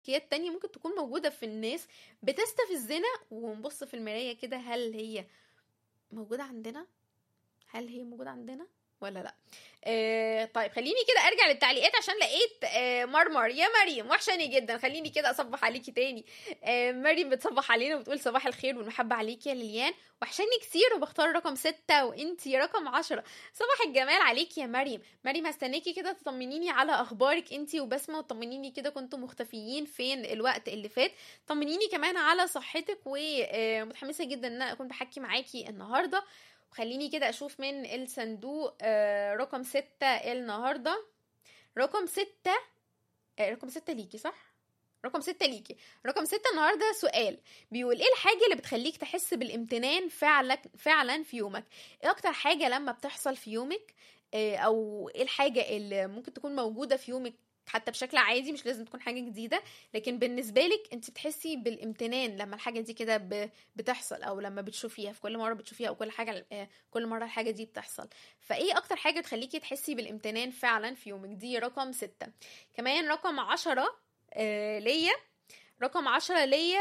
سلوكيات تانية ممكن تكون موجودة في الناس بتستفزنا ونبص في المراية كده هل هي موجودة عندنا هل هي موجودة عندنا ولا لا آه طيب خليني كده ارجع للتعليقات عشان لقيت آه مرمر يا مريم وحشاني جدا خليني كده اصبح عليكي تاني آه مريم بتصبح علينا وبتقول صباح الخير والمحبة عليكي يا ليليان وحشاني كتير وبختار رقم ستة وانتي رقم عشرة صباح الجمال عليكي يا مريم مريم هستناكي كده تطمنيني على اخبارك انتي وبسمة وطمنيني كده كنتوا مختفيين فين الوقت اللي فات طمنيني كمان على صحتك ومتحمسة جدا ان انا اكون بحكي معاكي النهارده وخليني كده اشوف من الصندوق آه، رقم ستة النهاردة رقم ستة آه، رقم ستة ليكي صح؟ رقم ستة ليكي رقم ستة النهاردة سؤال بيقول ايه الحاجة اللي بتخليك تحس بالامتنان فعلا فعلا في يومك ايه اكتر حاجة لما بتحصل في يومك آه، او ايه الحاجة اللي ممكن تكون موجودة في يومك حتى بشكل عادي مش لازم تكون حاجة جديدة لكن بالنسبة لك انت بتحسي بالامتنان لما الحاجة دي كده ب- بتحصل او لما بتشوفيها في كل مرة بتشوفيها او كل حاجة آه، كل مرة الحاجة دي بتحصل فايه اكتر حاجة تخليكي تحسي بالامتنان فعلا في يومك دي رقم ستة كمان رقم عشرة آه ليا رقم عشرة ليا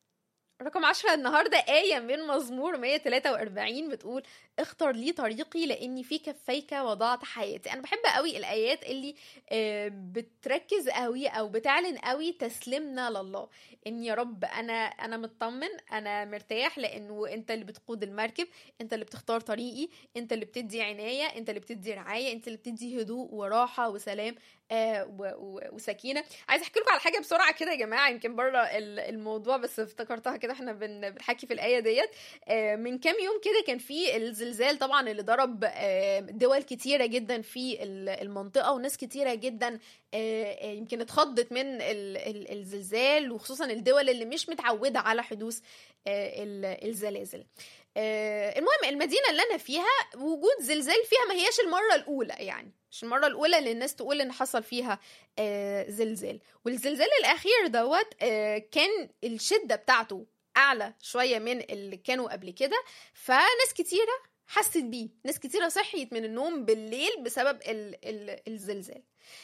رقم عشرة النهاردة آية من مزمور 143 بتقول اختر لي طريقي لأني في كفيك وضعت حياتي أنا بحب قوي الآيات اللي آه، بتركز قوي أو بتعلن قوي تسليمنا لله إن يا رب أنا أنا مطمن أنا مرتاح لأنه أنت اللي بتقود المركب أنت اللي بتختار طريقي أنت اللي بتدي عناية أنت اللي بتدي رعاية أنت اللي بتدي هدوء وراحة وسلام آه و- و- وسكينة عايزة أحكي لكم على حاجة بسرعة كده يا جماعة يمكن بره ال- الموضوع بس افتكرتها كده احنا بن- بنحكي في الآية ديت آه، من كام يوم كده كان في الزلزال طبعا اللي ضرب آه، دول كتيرة جدا في ال- المنطقة وناس كتيرة جدا آه، آه، يمكن اتخضت من ال- ال- الزلزال وخصوصا الدول اللي مش متعودة على حدوث آه، ال- الزلازل آه، المهم المدينة اللي أنا فيها وجود زلزال فيها ما هياش المرة الأولى يعني مش المرة الأولى اللي الناس تقول إن حصل فيها آه، زلزال والزلزال الأخير دوت آه، كان الشدة بتاعته أعلى شوية من اللي كانوا قبل كده فناس كتيرة حست بيه ناس كتيرة صحيت من النوم بالليل بسبب ال ال الزلزال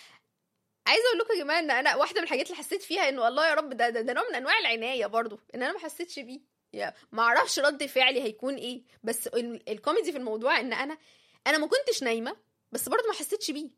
عايزه اقول لكم يا جماعه ان انا واحده من الحاجات اللي حسيت فيها انه الله يا رب ده ده, ده نوع من انواع العنايه برضو ان انا ما حسيتش بيه يا ما اعرفش رد فعلي هيكون ايه بس ال- الكوميدي في الموضوع ان انا انا ما كنتش نايمه بس برضو ما حسيتش بيه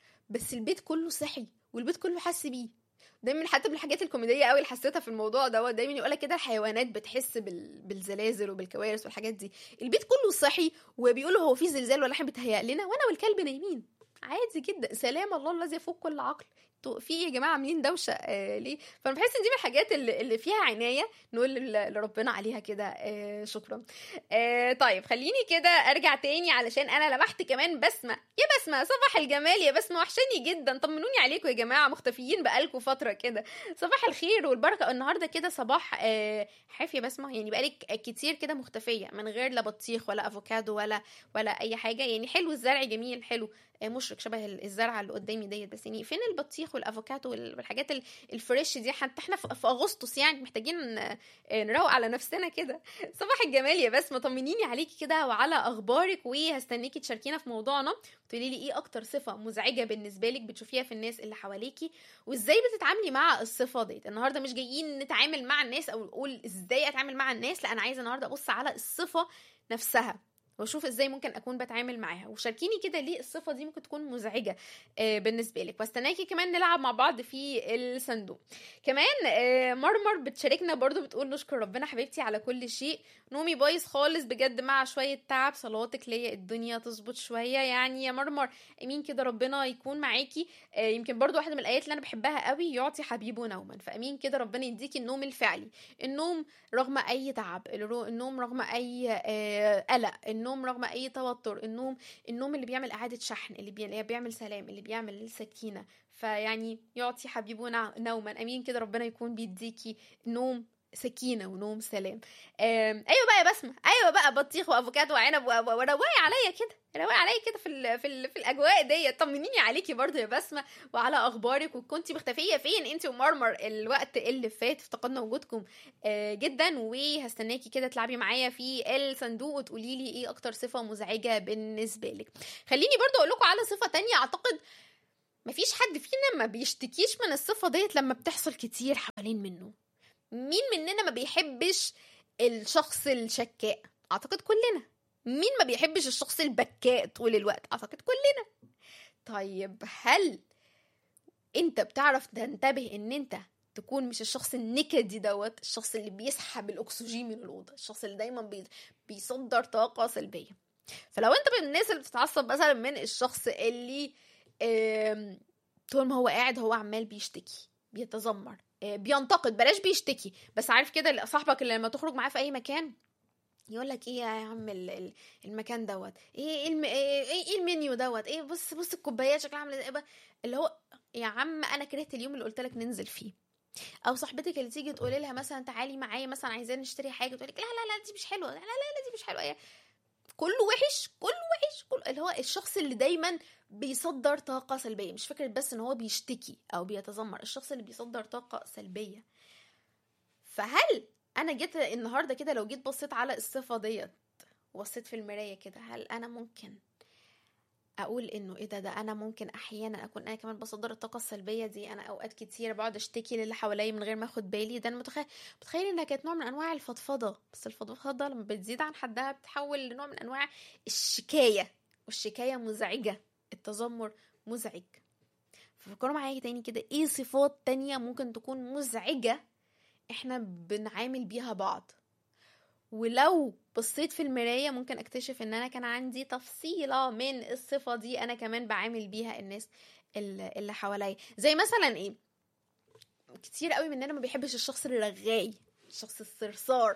بس البيت كله صحي والبيت كله حس بيه دايما حتى من الحاجات الكوميديه قوي اللي حسيتها في الموضوع دوت دايما يقولك كده الحيوانات بتحس بال... بالزلازل وبالكوارث والحاجات دي البيت كله صحي وبيقولوا هو في زلزال ولا احنا بيتهيأ لنا وانا والكلب نايمين عادي جدا سلام الله الذي يفوق كل عقل انتوا في إيه يا جماعه عاملين دوشه آه ليه فانا بحس ان دي من الحاجات اللي, اللي فيها عنايه نقول ل- لربنا عليها كده آه شكرا آه طيب خليني كده ارجع تاني علشان انا لمحت كمان بسمه يا بسمه صباح الجمال يا بسمه وحشاني جدا طمنوني عليكم يا جماعه مختفيين بقالكم فتره كده صباح الخير والبركه النهارده كده صباح آه حاف يا بسمه يعني بقالك كتير كده مختفيه من غير لا بطيخ ولا افوكادو ولا ولا اي حاجه يعني حلو الزرع جميل حلو آه، مشرق شبه ال- الزرعه اللي قدامي ديت بس يعني فين البطيخ والافوكادو وال- والحاجات ال- الفريش دي حتى احنا في في اغسطس يعني محتاجين آه، آه، نروق على نفسنا كده صباح الجمال يا بسمه طمنيني عليكي كده وعلى اخبارك وهستنيكي تشاركينا في موضوعنا تقولي لي ايه اكتر صفه مزعجه بالنسبه لك بتشوفيها في الناس اللي حواليكي وازاي بتتعاملي مع الصفه ديت النهارده مش جايين نتعامل مع الناس او نقول ازاي اتعامل مع الناس لا انا عايزه النهارده ابص على الصفه نفسها واشوف ازاي ممكن اكون بتعامل معاها وشاركيني كده ليه الصفه دي ممكن تكون مزعجه آه، بالنسبه لك واستناكي كمان نلعب مع بعض في الصندوق كمان آه، مرمر بتشاركنا برضو بتقول نشكر ربنا حبيبتي على كل شيء نومي بايظ خالص بجد مع شويه تعب صلواتك ليا الدنيا تظبط شويه يعني يا مرمر امين كده ربنا يكون معاكي آه، يمكن برضو واحده من الايات اللي انا بحبها قوي يعطي حبيبه نوما فامين كده ربنا يديكي النوم الفعلي النوم رغم اي تعب الرو- النوم رغم اي آه، قلق النوم رغم اي توتر النوم النوم اللي بيعمل اعاده شحن اللي بي- اللي بيعمل سلام اللي بيعمل سكينه فيعني يعطي حبيبه نع- نوما امين كده ربنا يكون بيديكي نوم سكينه ونوم سلام آم، ايوه بقى يا بسمه ايوه بقى بطيخ وافوكادو وعنب و- و- وروقي عليا كده روقي عليا كده في ال في, ال في الاجواء دي طمنيني عليكي برضو يا بسمه وعلى اخبارك وكنتي مختفيه فين انت ومرمر الوقت اللي فات افتقدنا وجودكم آه، جدا وهستناكي كده تلعبي معايا في الصندوق وتقولي لي ايه اكتر صفه مزعجه بالنسبه لك خليني برضو اقول لكم على صفه تانية اعتقد مفيش حد فينا ما بيشتكيش من الصفة ديت لما بتحصل كتير حوالين منه مين مننا ما بيحبش الشخص الشكاء اعتقد كلنا مين ما بيحبش الشخص البكاء طول الوقت اعتقد كلنا طيب هل انت بتعرف تنتبه ان انت تكون مش الشخص النكدي دوت الشخص اللي بيسحب الاكسجين من الاوضه الشخص اللي دايما بي... بيصدر طاقه سلبيه فلو انت من الناس اللي بتتعصب مثلا من الشخص اللي آم، طول ما هو قاعد هو عمال بيشتكي بيتذمر آه، بينتقد بلاش بيشتكي بس عارف كده صاحبك اللي لما تخرج معاه في اي مكان يقول لك ايه يا عم ال- ال- المكان دوت ايه ايه الم... ايه إيه المنيو دوت ايه بص بص الكوبايات شكلها عامله ازاي بقى؟ اللي هو يا عم انا كرهت اليوم اللي قلت لك ننزل فيه او صاحبتك اللي تيجي تقولي لها مثلا تعالي معايا مثلا عايزين نشتري حاجه تقول لك لا لا لا دي مش حلوه لا لا لا دي مش حلوه إيه؟ كله وحش كله وحش كله اللي هو الشخص اللي دايما بيصدر طاقة سلبية مش فكرة بس ان هو بيشتكي او بيتذمر الشخص اللي بيصدر طاقة سلبية فهل انا جيت النهاردة كده لو جيت بصيت على الصفة ديت وبصيت في المراية كده هل انا ممكن اقول انه ايه ده ده انا ممكن احيانا اكون انا كمان بصدر الطاقه السلبيه دي انا اوقات كتير بقعد اشتكي للي حواليا من غير ما اخد بالي ده انا متخيل متخيل انها كانت نوع من انواع الفضفضه بس الفضفضه لما بتزيد عن حدها بتحول لنوع من انواع الشكايه والشكايه مزعجه التذمر مزعج ففكروا معايا تاني كده ايه صفات تانية ممكن تكون مزعجه احنا بنعامل بيها بعض ولو بصيت في المراية ممكن اكتشف ان انا كان عندي تفصيلة من الصفة دي انا كمان بعامل بيها الناس اللي اللي حواليا زي مثلا ايه كتير قوي مننا ما بيحبش الشخص الرغاي الشخص الصرصار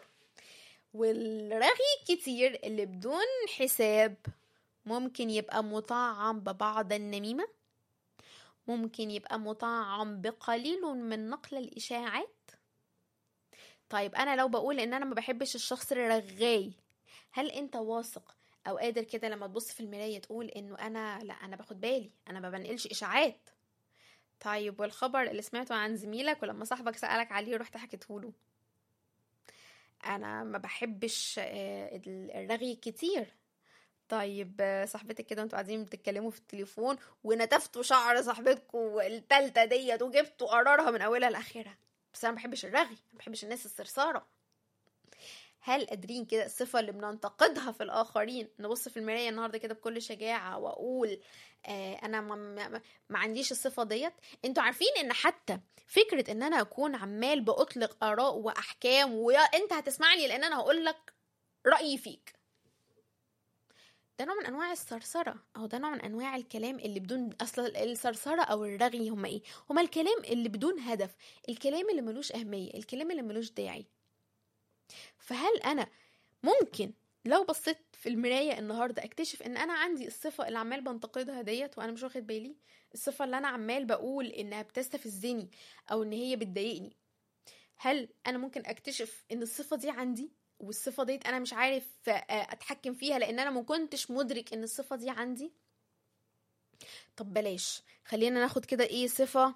والرغي كتير اللي بدون حساب ممكن يبقى مطعم ببعض النميمة ممكن يبقى مطعم بقليل من نقل الإشاعات طيب انا لو بقول ان انا ما بحبش الشخص الرغاي هل انت واثق او قادر كده لما تبص في المرايه تقول انه انا لا انا باخد بالي انا ما بنقلش اشاعات طيب والخبر اللي سمعته عن زميلك ولما صاحبك سألك عليه رحت حكيته له انا ما بحبش آه، الرغي كتير طيب آه، صاحبتك كده انتوا قاعدين بتتكلموا في التليفون ونتفتوا شعر صاحبتكم التالتة ديت وجبتوا قرارها من اولها لاخرها بس انا ما بحبش الرغي ما بحبش الناس الصرصاره هل قادرين كده الصفة اللي بننتقدها في الآخرين نبص في المراية النهاردة كده بكل شجاعة وأقول آه أنا ما, ما, ما عنديش الصفة ديت انتوا عارفين ان حتى فكرة ان انا اكون عمال بأطلق آراء وأحكام ويا انت هتسمعني لان انا هقول لك رأيي فيك ده نوع من انواع الثرثره او ده نوع من انواع الكلام اللي بدون اصل الثرثره او الرغي هما ايه هما الكلام اللي بدون هدف الكلام اللي ملوش اهميه الكلام اللي ملوش داعي فهل انا ممكن لو بصيت في المرايه النهارده اكتشف ان انا عندي الصفه اللي عمال بنتقدها ديت وانا مش واخد بالي الصفه اللي انا عمال بقول انها بتستفزني او ان هي بتضايقني هل انا ممكن اكتشف ان الصفه دي عندي والصفه ديت انا مش عارف آه، اتحكم فيها لان انا ما كنتش مدرك ان الصفه دي عندي طب بلاش خلينا ناخد كده ايه صفه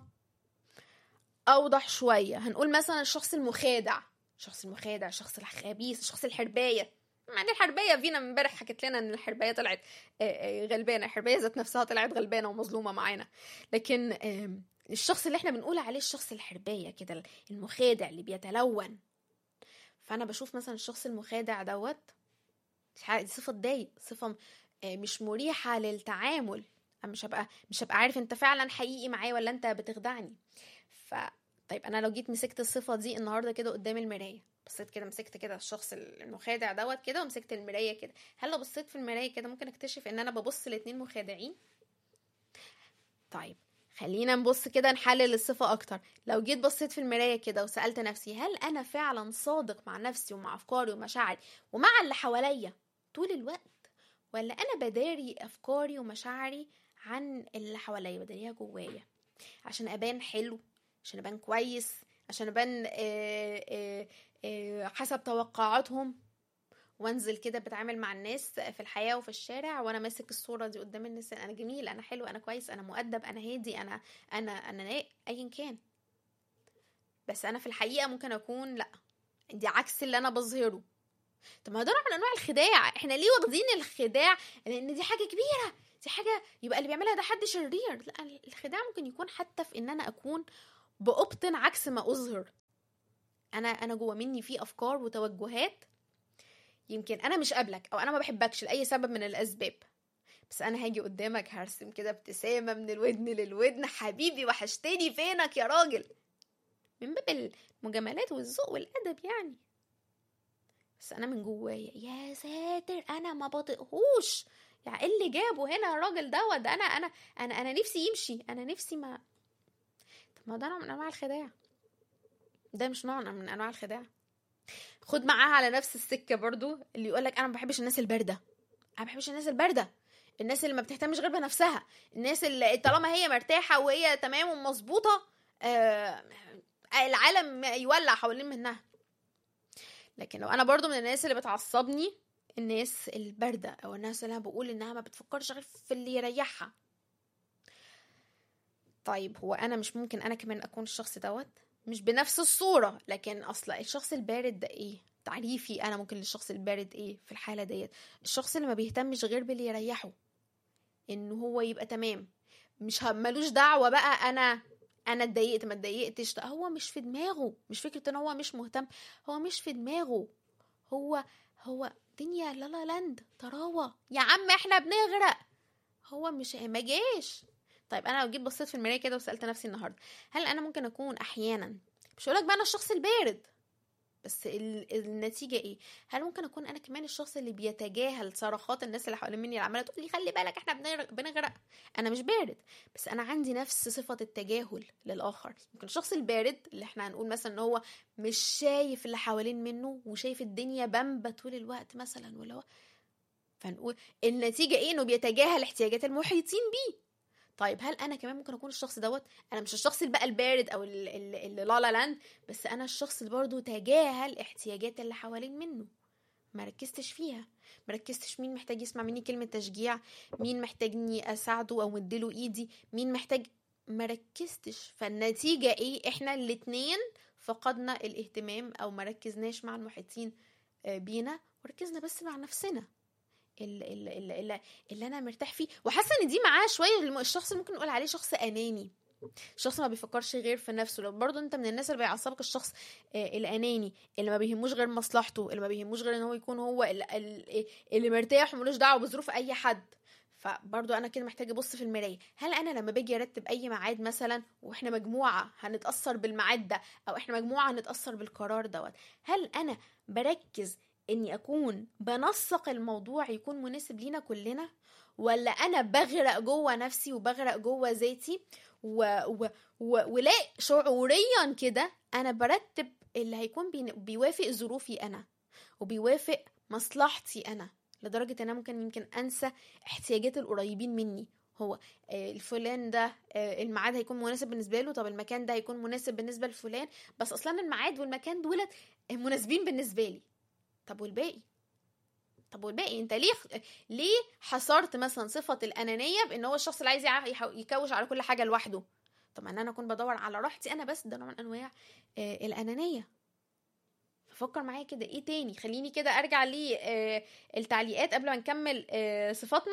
اوضح شويه هنقول مثلا الشخص المخادع الشخص المخادع الشخص الخبيث الشخص الحربايه يعني الحربايه فينا من امبارح حكت لنا ان الحربايه طلعت آه، آه، غلبانه الحربايه ذات نفسها طلعت غلبانه ومظلومه معانا لكن آم، الشخص اللي احنا بنقول عليه الشخص الحربايه كده المخادع اللي بيتلون فانا بشوف مثلا الشخص المخادع دوت مش عارف- دي صفه تضايق صفه آه، مش مريحه للتعامل أنا مش هبقى مش هبقى عارف انت فعلا حقيقي معايا ولا انت بتخدعني ف طيب انا لو جيت مسكت الصفه دي النهارده كده قدام المرايه بصيت كده مسكت كده الشخص المخادع دوت كده ومسكت المرايه كده هل لو بصيت في المرايه كده ممكن اكتشف ان انا ببص لاتنين مخادعين طيب خلينا نبص كده نحلل الصفة أكتر لو جيت بصيت في المراية كده وسألت نفسي هل أنا فعلا صادق مع نفسي ومع أفكاري ومشاعري ومع اللي حواليا طول الوقت ولا أنا بداري أفكاري ومشاعري عن اللي حواليا بداريها جوايا عشان أبان حلو عشان أبان كويس عشان أبان آه، آه، آه، حسب توقعاتهم وانزل كده بتعامل مع الناس في الحياه وفي الشارع وانا ماسك الصوره دي قدام الناس انا جميل انا حلو انا كويس انا مؤدب انا هادي انا انا انا نا- ايا كان بس انا في الحقيقه ممكن اكون لا دي عكس اللي انا بظهره طب ما ده نوع من انواع الخداع احنا ليه واخدين الخداع لان دي حاجه كبيره دي حاجه يبقى اللي بيعملها ده حد شرير لا الخداع ممكن يكون حتى في ان انا اكون بأبطن عكس ما اظهر انا انا جوه مني في افكار وتوجهات يمكن انا مش قابلك او انا ما بحبكش لاي سبب من الاسباب بس انا هاجي قدامك هرسم كده ابتسامه من الودن للودن حبيبي وحشتني فينك يا راجل من باب المجاملات والذوق والادب يعني بس انا من جوايا يا ساتر انا ما بطيقهوش يعني ايه اللي جابه هنا الراجل دوت ده انا انا انا انا نفسي يمشي انا نفسي ما طب ما ده نوع من انواع الخداع ده مش نوع من انواع الخداع خد معاها على نفس السكه برضو اللي يقولك انا ما بحبش الناس البارده انا ما بحبش الناس البارده الناس اللي ما بتهتمش غير بنفسها الناس اللي طالما هي مرتاحه وهي تمام ومظبوطه آه العالم يولع حوالين منها لكن لو انا برضو من الناس اللي بتعصبني الناس الباردة او الناس اللي انا بقول انها ما بتفكرش غير في اللي يريحها طيب هو انا مش ممكن انا كمان اكون الشخص دوت مش بنفس الصورة لكن اصلا الشخص البارد ده ايه تعريفي انا ممكن للشخص البارد ايه في الحالة ديت الشخص اللي ما بيهتمش غير باللي يريحه ان هو يبقى تمام مش ملوش دعوة بقى انا انا اتضايقت ما اتضايقتش هو مش في دماغه مش فكره ان هو مش مهتم هو مش في دماغه هو هو دنيا لا لا لاند طراوه يا عم احنا بنغرق هو مش ما جاش طيب انا لو جيت بصيت في المرايه كده وسالت نفسي النهارده هل انا ممكن اكون احيانا مش هقولك بقى انا الشخص البارد بس النتيجه ايه هل ممكن اكون انا كمان الشخص اللي بيتجاهل صرخات الناس اللي حوالين مني اللي عماله تقول لي خلي بالك احنا بنغرق انا مش بارد بس انا عندي نفس صفه التجاهل للاخر يمكن الشخص البارد اللي احنا هنقول مثلا ان هو مش شايف اللي حوالين منه وشايف الدنيا بامبه طول الوقت مثلا ولا هو فنقول النتيجه ايه انه بيتجاهل احتياجات المحيطين بيه طيب هل انا كمان ممكن اكون الشخص دوت انا مش الشخص اللي بقى البارد او اللي لا لا لاند بس انا الشخص اللي برضه تجاهل احتياجات اللي حوالين منه ما ركزتش فيها ما ركزتش مين محتاج يسمع مني كلمة تشجيع مين محتاجني اساعده او مديله ايدي مين محتاج ما ركزتش فالنتيجة ايه احنا الاتنين فقدنا الاهتمام او ما ركزناش مع المحيطين بينا وركزنا بس مع نفسنا اللي, اللي, اللي, اللي انا مرتاح فيه وحاسه ان دي معاه شويه الشخص اللي ممكن نقول عليه شخص اناني شخص ما بيفكرش غير في نفسه لو برضه انت من الناس اللي بيعصبك الشخص آه الاناني اللي ما بيهموش غير مصلحته اللي ما بيهموش غير ان هو يكون هو اللي, اللي مرتاح وملوش دعوه بظروف اي حد فبرضه انا كده محتاجه ابص في المرايه هل انا لما باجي ارتب اي ميعاد مثلا واحنا مجموعه هنتاثر بالميعاد ده او احنا مجموعه هنتاثر بالقرار دوت هل انا بركز اني اكون بنسق الموضوع يكون مناسب لينا كلنا ولا انا بغرق جوه نفسي وبغرق جوه ذاتي و... و... و... ولا شعوريا كده انا برتب اللي هيكون بي... بيوافق ظروفي انا وبيوافق مصلحتي انا لدرجة ان انا ممكن يمكن انسى احتياجات القريبين مني هو الفلان ده الميعاد هيكون مناسب بالنسبه له طب المكان ده هيكون مناسب بالنسبه لفلان بس اصلا الميعاد والمكان دولت مناسبين بالنسبه لي طب والباقي طب والباقي انت ليه ليه حصرت مثلا صفه الانانيه بان هو الشخص اللي عايز يكوش على كل حاجه لوحده طب ان انا اكون بدور على راحتي انا بس ده نوع من انواع آه الانانيه ففكر معايا كده ايه تاني خليني كده ارجع للتعليقات قبل ما نكمل آه صفاتنا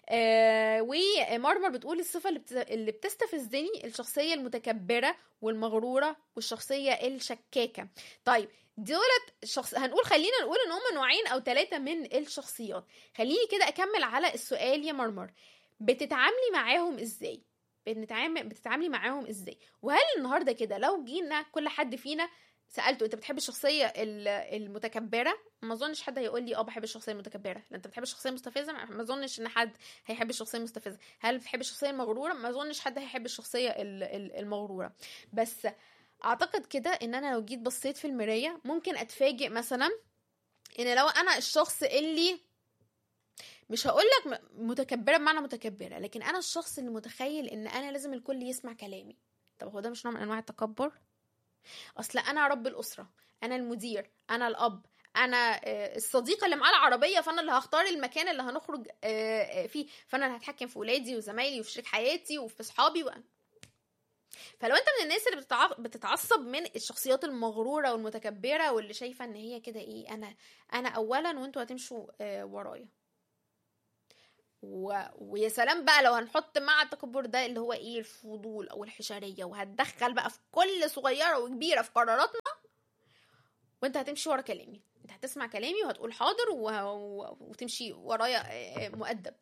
آه ومرمر بتقول الصفه اللي, اللي بتستفزني الشخصيه المتكبره والمغروره والشخصيه الشكاكه طيب دولت شخص هنقول خلينا نقول ان هم نوعين او ثلاثه من الشخصيات خليني كده اكمل على السؤال يا مرمر بتتعاملي معاهم ازاي بنتعامل بتتعاملي معاهم ازاي وهل النهارده كده لو جينا كل حد فينا سالته انت بتحب الشخصيه المتكبره ما اظنش حد هيقول لي اه بحب الشخصيه المتكبره لا انت بتحب الشخصيه المستفزه ما اظنش ان حد هيحب الشخصيه المستفزه هل بتحب الشخصيه المغروره ما اظنش حد هيحب الشخصيه المغروره بس اعتقد كده ان انا لو جيت بصيت في المرايه ممكن اتفاجئ مثلا ان لو انا الشخص اللي مش هقول لك متكبره بمعنى متكبره لكن انا الشخص اللي متخيل ان انا لازم الكل يسمع كلامي طب هو ده مش نوع من انواع التكبر اصل انا رب الاسره انا المدير انا الاب انا الصديقه اللي معاه العربيه فانا اللي هختار المكان اللي هنخرج فيه فانا اللي هتحكم في ولادي وزمايلي وفي شريك حياتي وفي اصحابي و... فلو انت من الناس اللي بتتعصب من الشخصيات المغروره والمتكبره واللي شايفه ان هي كده ايه انا انا اولا وانتوا هتمشوا ورايا و... ويا سلام بقى لو هنحط مع التكبر ده اللي هو ايه الفضول او الحشريه وهتدخل بقى في كل صغيره وكبيره في قراراتنا وانت هتمشي ورا كلامي انت هتسمع كلامي وهتقول حاضر و... و... وتمشي ورايا آه، مؤدب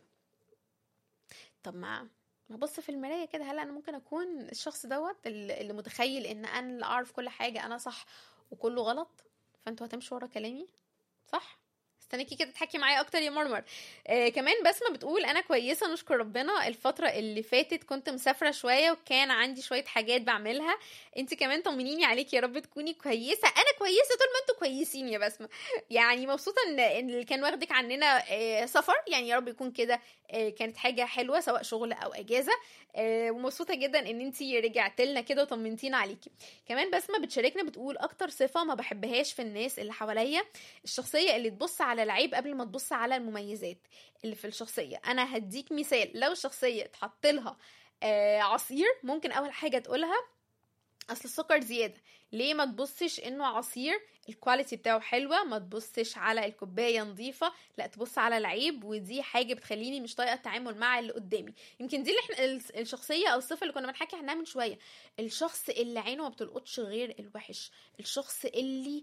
طب ما ما بص في المرايه كده هل انا ممكن اكون الشخص دوت اللي اللي متخيل ان انا اللي اعرف كل حاجه انا صح وكله غلط فانتوا هتمشوا ورا كلامي صح استنيكي كده تحكي معايا اكتر يا مرمر آه كمان بسمه بتقول انا كويسه نشكر ربنا الفتره اللي فاتت كنت مسافره شويه وكان عندي شويه حاجات بعملها انت كمان طمنيني عليك يا رب تكوني كويسه انا كويسه طول ما انتوا كويسين يا بسمه يعني مبسوطه ان ان اللي كان واخدك عننا آه سفر يعني يا رب يكون كده آه كانت حاجه حلوه سواء شغل او اجازه آه ومبسوطه جدا ان انت رجعت لنا كده وطمنتينا عليكي كمان بسمه بتشاركنا بتقول اكتر صفه ما بحبهاش في الناس اللي حواليا الشخصيه اللي تبص على العيب قبل ما تبص على المميزات اللي في الشخصيه انا هديك مثال لو الشخصيه اتحط لها آه عصير ممكن اول حاجه تقولها اصل السكر زياده ليه ما تبصش انه عصير الكواليتي بتاعه حلوه ما تبصش على الكوبايه نظيفه لا تبص على العيب ودي حاجه بتخليني مش طايقه التعامل مع اللي قدامي يمكن دي اللي احنا ال- الشخصيه او الصفه اللي كنا بنحكي عنها من شويه الشخص اللي عينه ما بتلقطش غير الوحش الشخص اللي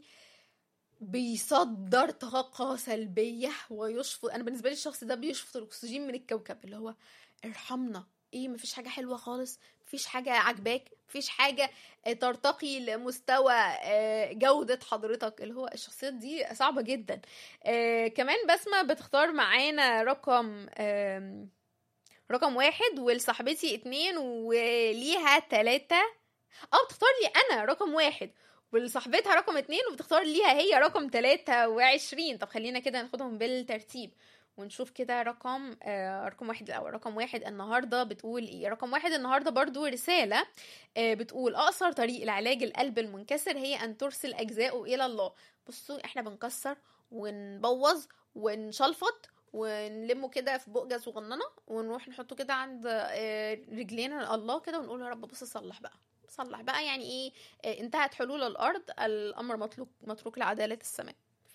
بيصدر طاقة سلبية ويشفط أنا بالنسبة لي الشخص ده بيشفط الأكسجين من الكوكب اللي هو ارحمنا ايه مفيش حاجة حلوة خالص مفيش حاجة عجباك مفيش حاجة آه، ترتقي لمستوى آه، جودة حضرتك اللي هو الشخصيات دي صعبة جدا آه، كمان بسمة بتختار معانا رقم آم، رقم واحد ولصاحبتي اتنين وليها تلاتة اه بتختار لي انا رقم واحد ولصاحبتها رقم اتنين وبتختار ليها هي رقم تلاتة وعشرين طب خلينا كده ناخدهم بالترتيب ونشوف كده رقم آه رقم واحد الأول رقم واحد النهاردة بتقول ايه رقم واحد النهاردة برضو رسالة آه بتقول أقصر طريق لعلاج القلب المنكسر هي أن ترسل أجزاؤه إلى الله بصوا احنا بنكسر ونبوظ ونشلفط ونلمه كده في بقجة صغننة ونروح نحطه كده عند آه، رجلينا الله كده ونقول يا رب بص صلح بقى صلح بقى يعني ايه آه، انتهت حلول الارض الامر مطلوب متروك لعداله السماء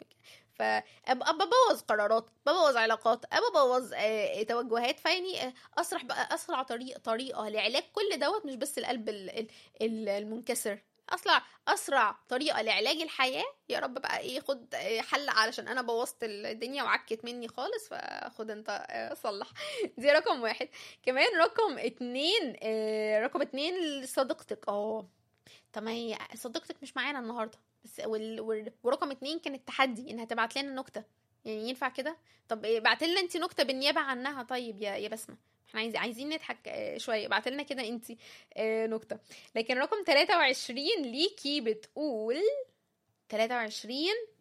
فابقى ببوظ قرارات ببوظ علاقات ببوظ آه، توجهات فيعني آه، اسرع بقى اسرع طريق طريقه لعلاج كل دوت مش بس القلب ال- ال- ال- المنكسر اسرع اسرع طريقه لعلاج الحياه يا رب بقى ايه خد آه، حل علشان انا بوظت الدنيا وعكت مني خالص فخد انت آه، صلح دي رقم واحد كمان رقم اتنين آه، رقم اتنين صديقتك اه طب ما هي صديقتك مش معانا النهارده بس وال... وال... ورقم اتنين كان التحدي انها تبعت لنا نكته يعني ينفع كده طب بعت لنا انت نكته بالنيابه عنها طيب يا يا بسمه احنا عايزين عايزين نضحك آه، شويه بعت لنا كده انت نكته لكن رقم 23 ليكي بتقول 23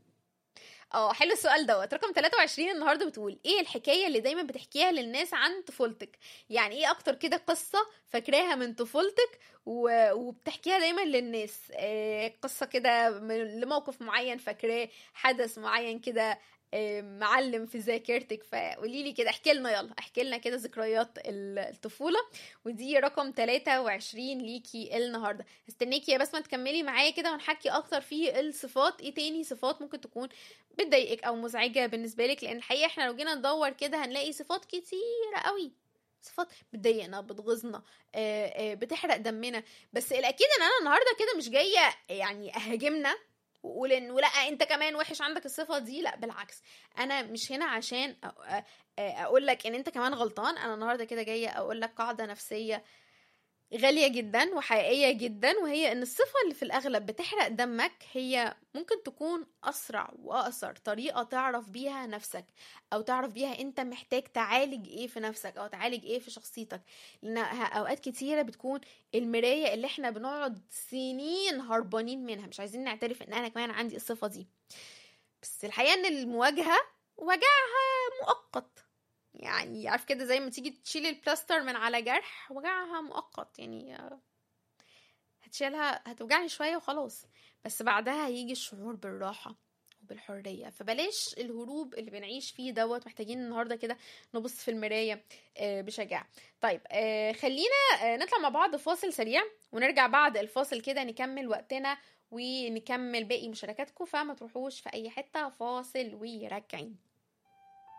اه حلو السؤال دوت رقم 23 النهارده بتقول ايه الحكايه اللي دايما بتحكيها للناس عن طفولتك يعني ايه اكتر كده قصه فاكراها من طفولتك و... وبتحكيها دايما للناس آه قصه كده من- لموقف معين فاكراه حدث معين كده آه، معلم في ذاكرتك فقولي لي كده احكي لنا يلا احكي لنا كده ذكريات ال- الطفوله ودي رقم 23 ليكي النهارده استنيكي يا بسمه تكملي معايا كده ونحكي اكتر في الصفات ايه تاني صفات ممكن تكون بتضايقك او مزعجه بالنسبه لك لان الحقيقه احنا لو جينا ندور كده هنلاقي صفات كتيره قوي صفات بتضايقنا بتغيظنا آه، آه، بتحرق دمنا بس الاكيد ان انا النهارده كده مش جايه يعني اهاجمنا واقول انه لا انت كمان وحش عندك الصفه دي لا بالعكس انا مش هنا عشان اقول لك ان انت كمان غلطان انا النهارده كده جايه اقول لك قاعده نفسيه غالية جدا وحقيقية جدا وهي ان الصفة اللي في الاغلب بتحرق دمك هي ممكن تكون اسرع واقصر طريقة تعرف بيها نفسك او تعرف بيها انت محتاج تعالج ايه في نفسك او تعالج ايه في شخصيتك لان اوقات كتيرة بتكون المراية اللي احنا بنقعد سنين هربانين منها مش عايزين نعترف ان انا كمان عندي الصفة دي بس الحقيقة ان المواجهة وجعها مؤقت يعني عارف كده زي ما تيجي تشيل البلاستر من على جرح وجعها مؤقت يعني آه، هتشيلها هتوجعني شوية وخلاص بس بعدها هيجي الشعور بالراحة وبالحرية فبلاش الهروب اللي بنعيش فيه دوت محتاجين النهاردة كده نبص في المراية آه، بشجاعة طيب آه، خلينا آه، نطلع مع بعض فاصل سريع ونرجع بعد الفاصل كده نكمل وقتنا ونكمل باقي مشاركاتكم فما تروحوش في اي حتة فاصل وراجعين